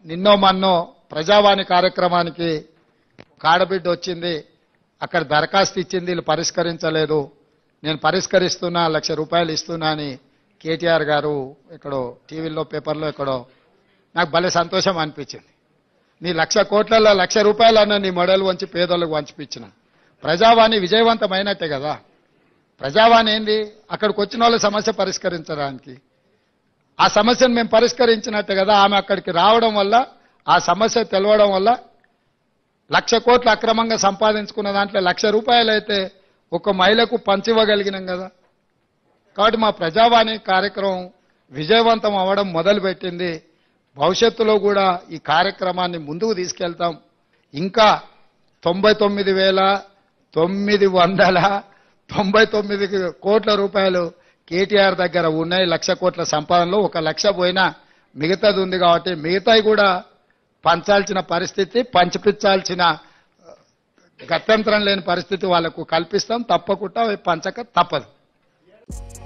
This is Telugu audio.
నిన్నో మన్నో ప్రజావాణి కార్యక్రమానికి కాడబిడ్డ వచ్చింది అక్కడ దరఖాస్తు ఇచ్చింది వీళ్ళు పరిష్కరించలేదు నేను పరిష్కరిస్తున్నా లక్ష రూపాయలు ఇస్తున్నా అని కేటీఆర్ గారు ఎక్కడో టీవీలో పేపర్లో ఎక్కడో నాకు భలే సంతోషం అనిపించింది నీ లక్ష కోట్లలో లక్ష రూపాయలన్నా నీ మొడలు వంచి పేదోళ్ళకు వంచిపించిన ప్రజావాణి విజయవంతమైనట్టే కదా ప్రజావాణి ఏంది అక్కడికి వచ్చిన వాళ్ళ సమస్య పరిష్కరించడానికి ఆ సమస్యను మేము పరిష్కరించినట్టే కదా ఆమె అక్కడికి రావడం వల్ల ఆ సమస్య తెలవడం వల్ల లక్ష కోట్లు అక్రమంగా సంపాదించుకున్న దాంట్లో లక్ష రూపాయలు అయితే ఒక మహిళకు పంచివ్వగలిగినాం కదా కాబట్టి మా ప్రజావాణి కార్యక్రమం విజయవంతం అవ్వడం మొదలుపెట్టింది భవిష్యత్తులో కూడా ఈ కార్యక్రమాన్ని ముందుకు తీసుకెళ్తాం ఇంకా తొంభై తొమ్మిది వేల తొమ్మిది వందల తొంభై తొమ్మిది కోట్ల రూపాయలు కేటీఆర్ దగ్గర ఉన్నాయి లక్ష కోట్ల సంపాదనలో ఒక లక్ష పోయినా మిగతాది ఉంది కాబట్టి మిగతాయి కూడా పంచాల్సిన పరిస్థితి పంచిపించాల్సిన గత్యంతరం లేని పరిస్థితి వాళ్ళకు కల్పిస్తాం తప్పకుండా అవి పంచక తప్పదు